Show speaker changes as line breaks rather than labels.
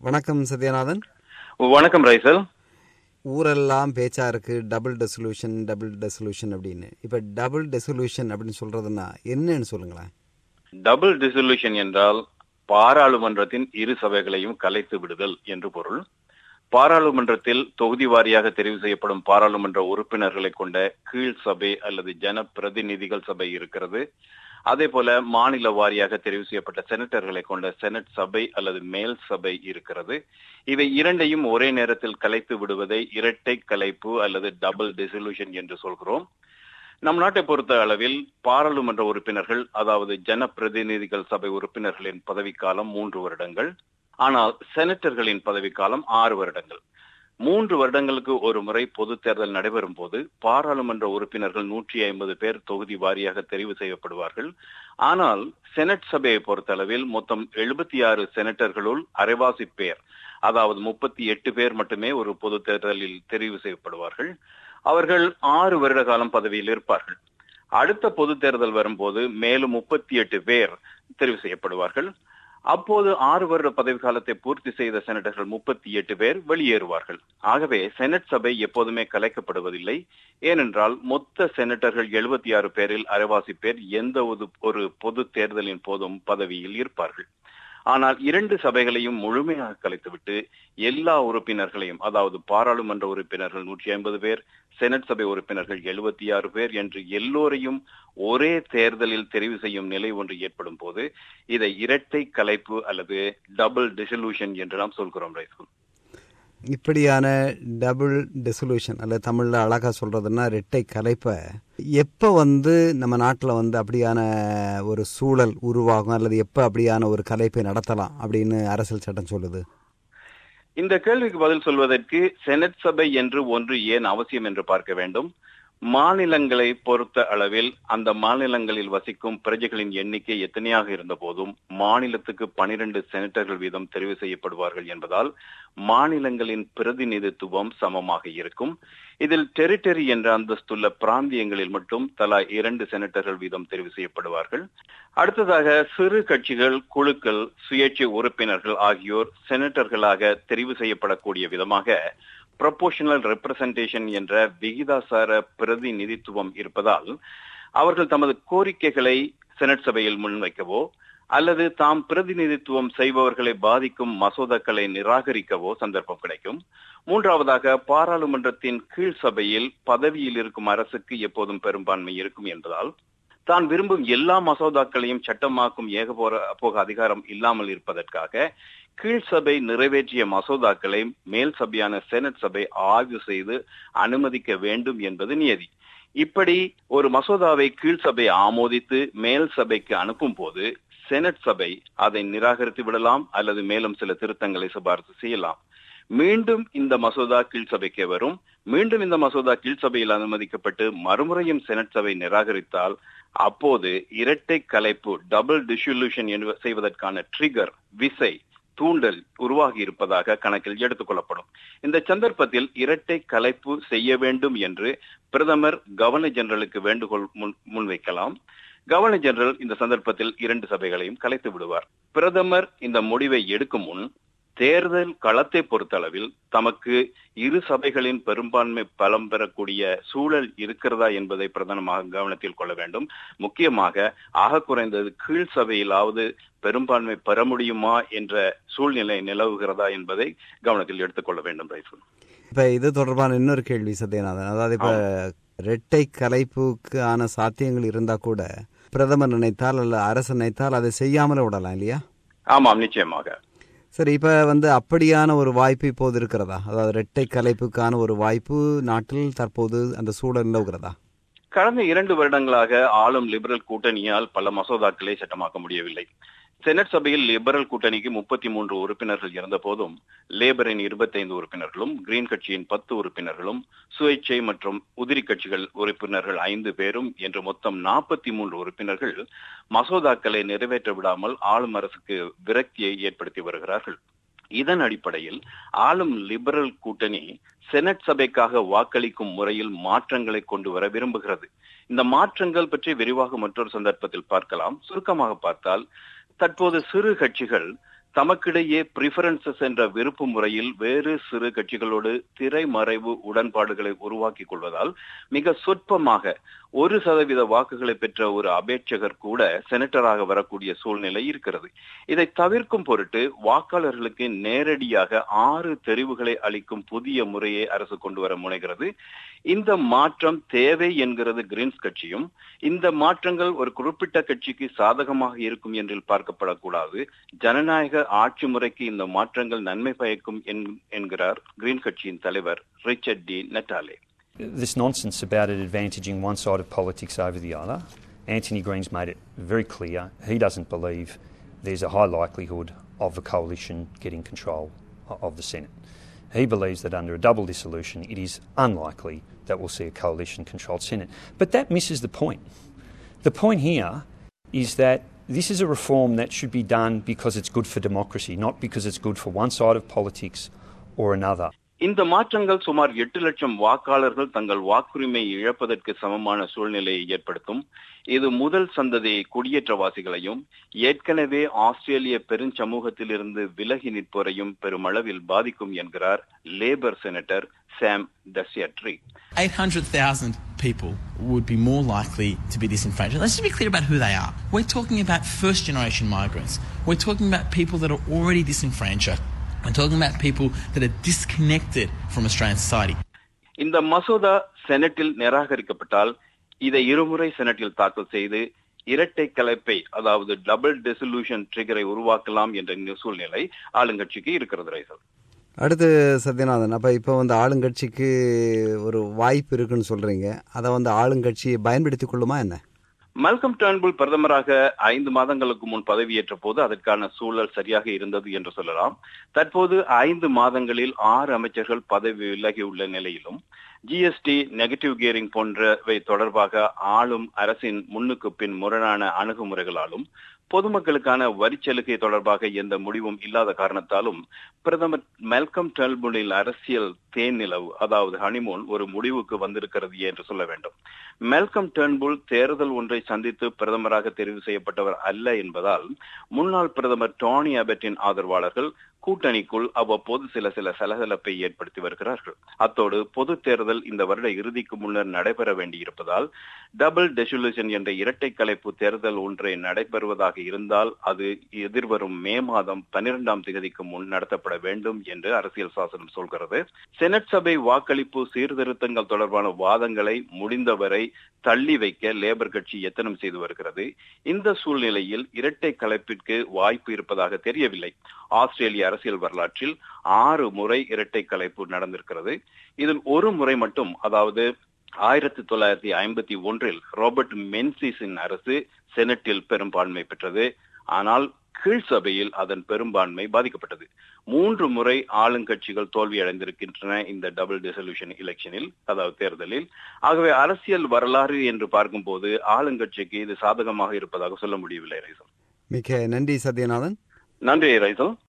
வணக்கம் சத்யநாதன்
வணக்கம் ரைசல்
ஊரெல்லாம் பேச்சா இருக்கு டபுள் டெசல்யூஷன் டபுள் டெசல்யூஷன் அப்படின்னு இப்ப டபுள் டெசல்யூஷன் அப்படின்னு சொல்றதுன்னா என்னன்னு சொல்லுங்களேன்
டபுள் டிசல்யூஷன் என்றால் பாராளுமன்றத்தின் இரு சபைகளையும் கலைத்து விடுதல் என்று பொருள் பாராளுமன்றத்தில் தொகுதி வாரியாக தெரிவு செய்யப்படும் பாராளுமன்ற உறுப்பினர்களை கொண்ட கீழ் சபை அல்லது ஜன பிரதிநிதிகள் சபை இருக்கிறது அதே போல மாநில வாரியாக தெரிவு செய்யப்பட்ட செனட்டர்களை கொண்ட செனட் சபை அல்லது மேல் சபை இருக்கிறது இவை இரண்டையும் ஒரே நேரத்தில் கலைத்து விடுவதை இரட்டை கலைப்பு அல்லது டபுள் டிசல்யூஷன் என்று சொல்கிறோம் நம் நாட்டை பொறுத்த அளவில் பாராளுமன்ற உறுப்பினர்கள் அதாவது ஜன பிரதிநிதிகள் சபை உறுப்பினர்களின் பதவிக்காலம் மூன்று வருடங்கள் ஆனால் செனட்டர்களின் பதவிக்காலம் ஆறு வருடங்கள் மூன்று வருடங்களுக்கு ஒரு முறை பொது தேர்தல் நடைபெறும் போது பாராளுமன்ற உறுப்பினர்கள் நூற்றி ஐம்பது பேர் தொகுதி வாரியாக தெரிவு செய்யப்படுவார்கள் ஆனால் செனட் சபையை பொறுத்தளவில் மொத்தம் எழுபத்தி ஆறு செனட்டர்களுள் அரைவாசி பேர் அதாவது முப்பத்தி எட்டு பேர் மட்டுமே ஒரு பொது தேர்தலில் தெரிவு செய்யப்படுவார்கள் அவர்கள் ஆறு வருட காலம் பதவியில் இருப்பார்கள் அடுத்த பொது தேர்தல் வரும்போது மேலும் முப்பத்தி எட்டு பேர் தெரிவு செய்யப்படுவார்கள் அப்போது ஆறு வருட பதவி காலத்தை பூர்த்தி செய்த செனட்டர்கள் முப்பத்தி எட்டு பேர் வெளியேறுவார்கள் ஆகவே செனட் சபை எப்போதுமே கலைக்கப்படுவதில்லை ஏனென்றால் மொத்த செனட்டர்கள் எழுபத்தி ஆறு பேரில் அரைவாசி பேர் எந்த ஒரு பொது தேர்தலின் போதும் பதவியில் இருப்பார்கள் ஆனால் இரண்டு சபைகளையும் முழுமையாக கலைத்துவிட்டு எல்லா உறுப்பினர்களையும் அதாவது பாராளுமன்ற உறுப்பினர்கள் நூற்றி ஐம்பது பேர் செனட் சபை உறுப்பினர்கள் எழுபத்தி ஆறு பேர் என்று எல்லோரையும் ஒரே தேர்தலில் தெரிவு செய்யும் நிலை ஒன்று ஏற்படும் போது இதை இரட்டை கலைப்பு அல்லது டபுள் டிசல்யூஷன் என்று நாம் சொல்கிறோம் ரைசல்
இப்படியான டபுள் டெசல்யூஷன் அல்லது தமிழ்ல அழகா சொல்றதுன்னா ரெட்டை கலைப்பை எப்ப வந்து நம்ம நாட்டில் வந்து அப்படியான ஒரு சூழல் உருவாகும் அல்லது எப்ப அப்படியான ஒரு கலைப்பை நடத்தலாம் அப்படின்னு அரசியல் சட்டம் சொல்லுது
இந்த கேள்விக்கு பதில் சொல்வதற்கு செனட் சபை என்று ஒன்று ஏன் அவசியம் என்று பார்க்க வேண்டும் மாநிலங்களை பொறுத்த அளவில் அந்த மாநிலங்களில் வசிக்கும் பிரஜைகளின் எண்ணிக்கை எத்தனையாக இருந்த போதும் மாநிலத்துக்கு பனிரெண்டு செனட்டர்கள் வீதம் தெரிவு செய்யப்படுவார்கள் என்பதால் மாநிலங்களின் பிரதிநிதித்துவம் சமமாக இருக்கும் இதில் டெரிட்டரி என்ற அந்தஸ்துள்ள பிராந்தியங்களில் மட்டும் தலா இரண்டு செனட்டர்கள் வீதம் தெரிவு செய்யப்படுவார்கள் அடுத்ததாக சிறு கட்சிகள் குழுக்கள் சுயேட்சை உறுப்பினர்கள் ஆகியோர் செனட்டர்களாக தெரிவு செய்யப்படக்கூடிய விதமாக ப்ரொபோஷனல் ரெப்ரசன்டேஷன் என்ற விகிதாசார பிரதிநிதித்துவம் இருப்பதால் அவர்கள் தமது கோரிக்கைகளை செனட் சபையில் முன்வைக்கவோ அல்லது தாம் பிரதிநிதித்துவம் செய்பவர்களை பாதிக்கும் மசோதாக்களை நிராகரிக்கவோ சந்தர்ப்பம் கிடைக்கும் மூன்றாவதாக பாராளுமன்றத்தின் கீழ் சபையில் பதவியில் இருக்கும் அரசுக்கு எப்போதும் பெரும்பான்மை இருக்கும் என்பதால் தான் விரும்பும் எல்லா மசோதாக்களையும் சட்டமாக்கும் ஏகபோர போக அதிகாரம் இல்லாமல் இருப்பதற்காக கீழ் சபை நிறைவேற்றிய மசோதாக்களை மேல் சபையான செனட் சபை ஆய்வு செய்து அனுமதிக்க வேண்டும் என்பது நியதி இப்படி ஒரு மசோதாவை கீழ் சபை ஆமோதித்து மேல் சபைக்கு அனுப்பும் போது செனட் சபை அதை நிராகரித்து விடலாம் அல்லது மேலும் சில திருத்தங்களை சிபாரிசு செய்யலாம் மீண்டும் இந்த மசோதா கீழ் சபைக்கு வரும் மீண்டும் இந்த மசோதா கீழ் சபையில் அனுமதிக்கப்பட்டு மறுமுறையும் செனட் சபை நிராகரித்தால் அப்போது இரட்டை கலைப்பு டபுள் டிசல்யூஷன் செய்வதற்கான ட்ரிகர் விசை தூண்டல் உருவாகி இருப்பதாக கணக்கில் எடுத்துக் கொள்ளப்படும் இந்த சந்தர்ப்பத்தில் இரட்டை கலைப்பு செய்ய வேண்டும் என்று பிரதமர் கவர்னர் ஜெனரலுக்கு வேண்டுகோள் முன்வைக்கலாம் கவர்னர் ஜெனரல் இந்த சந்தர்ப்பத்தில் இரண்டு சபைகளையும் கலைத்து விடுவார் பிரதமர் இந்த முடிவை எடுக்கும் முன் தேர்தல் களத்தை பொறுத்தளவில் தமக்கு இரு சபைகளின் பெரும்பான்மை பலம் பெறக்கூடிய சூழல் இருக்கிறதா என்பதை பிரதானமாக கவனத்தில் கொள்ள வேண்டும் முக்கியமாக ஆக குறைந்தது கீழ் சபையிலாவது பெரும்பான்மை பெற முடியுமா என்ற சூழ்நிலை நிலவுகிறதா என்பதை கவனத்தில் எடுத்துக்கொள்ள வேண்டும் ரைசு
இப்ப இது தொடர்பான இன்னொரு கேள்வி சத்யநாதன் அதாவது இப்ப இரட்டை கலைப்புக்கான சாத்தியங்கள் இருந்தா கூட பிரதமர் நினைத்தால் அல்ல அரசு நினைத்தால் அதை செய்யாமல் விடலாம் இல்லையா
ஆமாம் நிச்சயமாக
சரி இப்ப வந்து அப்படியான ஒரு வாய்ப்பு இப்போது இருக்கிறதா அதாவது இரட்டை கலைப்புக்கான ஒரு வாய்ப்பு நாட்டில் தற்போது அந்த சூழல் நிலவுகிறதா
கடந்த இரண்டு வருடங்களாக ஆளும் லிபரல் கூட்டணியால் பல மசோதாக்களை சட்டமாக்க முடியவில்லை செனட் சபையில் லிபரல் கூட்டணிக்கு முப்பத்தி மூன்று உறுப்பினர்கள் இருந்த போதும் லேபரின் இருபத்தைந்து உறுப்பினர்களும் கிரீன் கட்சியின் பத்து உறுப்பினர்களும் சுயேட்சை மற்றும் உதிரி கட்சிகள் உறுப்பினர்கள் ஐந்து பேரும் என்று மொத்தம் நாற்பத்தி மூன்று உறுப்பினர்கள் மசோதாக்களை நிறைவேற்ற விடாமல் ஆளும் அரசுக்கு விரக்தியை ஏற்படுத்தி வருகிறார்கள் இதன் அடிப்படையில் ஆளும் லிபரல் கூட்டணி செனட் சபைக்காக வாக்களிக்கும் முறையில் மாற்றங்களை கொண்டு வர விரும்புகிறது இந்த மாற்றங்கள் பற்றி விரிவாக மற்றொரு சந்தர்ப்பத்தில் பார்க்கலாம் சுருக்கமாக பார்த்தால் தற்போது சிறு கட்சிகள் தமக்கிடையே பிரிஃபரன்சஸ் என்ற விருப்பு முறையில் வேறு சிறு கட்சிகளோடு திரைமறைவு உடன்பாடுகளை உருவாக்கிக் கொள்வதால் மிக சொற்பமாக ஒரு சதவீத வாக்குகளை பெற்ற ஒரு அபேட்சகர் கூட செனட்டராக வரக்கூடிய சூழ்நிலை இருக்கிறது இதை தவிர்க்கும் பொருட்டு வாக்காளர்களுக்கு நேரடியாக ஆறு தெரிவுகளை அளிக்கும் புதிய முறையை அரசு கொண்டு வர முனைகிறது இந்த மாற்றம் தேவை என்கிறது கிரீன்ஸ் கட்சியும் இந்த மாற்றங்கள் ஒரு குறிப்பிட்ட கட்சிக்கு சாதகமாக இருக்கும் என்றில் பார்க்கப்படக்கூடாது ஜனநாயக ஆட்சி முறைக்கு இந்த மாற்றங்கள் நன்மை பயக்கும் என்கிறார் கிரீன் கட்சியின் தலைவர் Richard Di Natale
This nonsense about it advantaging one side of politics over the other, Anthony Green's made it very clear he doesn't believe there's a high likelihood of a coalition getting control of the Senate. He believes that under a double dissolution, it is unlikely that we'll see a coalition controlled Senate. But that misses the point. The point here is that this is a reform that should be done because it's good for democracy, not because it's good for one side of politics or another.
இந்த மாற்றங்கள் சுமார் எட்டு லட்சம் வாக்காளர்கள் தங்கள் வாக்குரிமை இழப்பதற்கு சமமான சூழ்நிலையை ஏற்படுத்தும் இது முதல் சந்ததி குடியேற்றவாசிகளையும் ஏற்கனவே ஆஸ்திரேலிய பெருஞ்சமூகத்திலிருந்து விலகி நிற்போரையும் பெருமளவில் பாதிக்கும் என்கிறார் Labor senator Sam Dastyari
800,000 people would be more likely to be disenfranchised. Let's just be clear about who they are. We're talking about first generation migrants. We're talking about people that are already disenfranchised. We're talking about people that are disconnected from Australian society.
இந்த மசோதா செனட்டில் நிராகரிக்கப்பட்டால் இதை இருமுறை செனட்டில் தாக்கல் செய்து இரட்டை கலைப்பை அதாவது double dissolution ட்ரிகரை உருவாக்கலாம் என்ற சூழ்நிலை ஆளுங்கட்சிக்கு இருக்கிறது ரைசல்
அடுத்து சத்யநாதன் அப்ப இப்போ வந்து ஆளுங்கட்சிக்கு ஒரு வாய்ப்பு இருக்குன்னு சொல்றீங்க அதை வந்து ஆளுங்கட்சி பயன்படுத்திக் கொள்ளுமா என்ன
மல்கம் டர்ன்புல் பிரதமராக ஐந்து மாதங்களுக்கு முன் பதவியேற்ற போது அதற்கான சூழல் சரியாக இருந்தது என்று சொல்லலாம் தற்போது ஐந்து மாதங்களில் ஆறு அமைச்சர்கள் பதவி விலகியுள்ள நிலையிலும் ஜிஎஸ்டி நெகட்டிவ் கியரிங் போன்றவை தொடர்பாக ஆளும் அரசின் முன்னுக்கு பின் முரணான அணுகுமுறைகளாலும் பொதுமக்களுக்கான வரிச்சலுகை தொடர்பாக எந்த முடிவும் இல்லாத காரணத்தாலும் பிரதமர் மெல்கம் டர்ன்புலின் அரசியல் தேன் நிலவு அதாவது ஹனிமூன் ஒரு முடிவுக்கு வந்திருக்கிறது என்று சொல்ல வேண்டும் மெல்கம் டர்ன்புல் தேர்தல் ஒன்றை சந்தித்து பிரதமராக தெரிவு செய்யப்பட்டவர் அல்ல என்பதால் முன்னாள் பிரதமர் டானி அபெட்டின் ஆதரவாளர்கள் கூட்டணிக்குள் அவ்வப்போது சில சில சலசலப்பை ஏற்படுத்தி வருகிறார்கள் அத்தோடு பொது தேர்தல் இந்த வருட இறுதிக்கு முன்னர் நடைபெற வேண்டியிருப்பதால் டபுள் டெசுலேஷன் என்ற இரட்டை கலைப்பு தேர்தல் ஒன்றை நடைபெறுவதாக இருந்தால் அது எதிர்வரும் மே மாதம் பனிரெண்டாம் தேதிக்கு முன் நடத்தப்பட வேண்டும் என்று அரசியல் சாசனம் சொல்கிறது செனட் சபை வாக்களிப்பு சீர்திருத்தங்கள் தொடர்பான வாதங்களை முடிந்தவரை தள்ளி வைக்க லேபர் கட்சி எத்தனம் செய்து வருகிறது இந்த சூழ்நிலையில் இரட்டை கலைப்பிற்கு வாய்ப்பு இருப்பதாக தெரியவில்லை ஆஸ்திரேலிய அரசியல் வரலாற்றில் ஆறு முறை இரட்டை கலைப்பு நடந்திருக்கிறது இதில் ஒரு முறை மட்டும் அதாவது ஆயிரத்தி தொள்ளாயிரத்தி ஐம்பத்தி ஒன்றில் ராபர்ட் மென்சிஸின் அரசு செனட்டில் பெரும்பான்மை பெற்றது ஆனால் கீழ் சபையில் அதன் பெரும்பான்மை பாதிக்கப்பட்டது மூன்று முறை ஆளுங்கட்சிகள் தோல்வி அடைந்திருக்கின்றன இந்த டபுள் டெசல்யூஷன் எலெக்ஷனில் அதாவது தேர்தலில் ஆகவே அரசியல் வரலாறு என்று பார்க்கும்போது ஆளுங்கட்சிக்கு இது சாதகமாக இருப்பதாக சொல்ல முடியவில்லை ரைசல்
மிக நன்றி சத்யநாதன்
நன்றி ரைசல்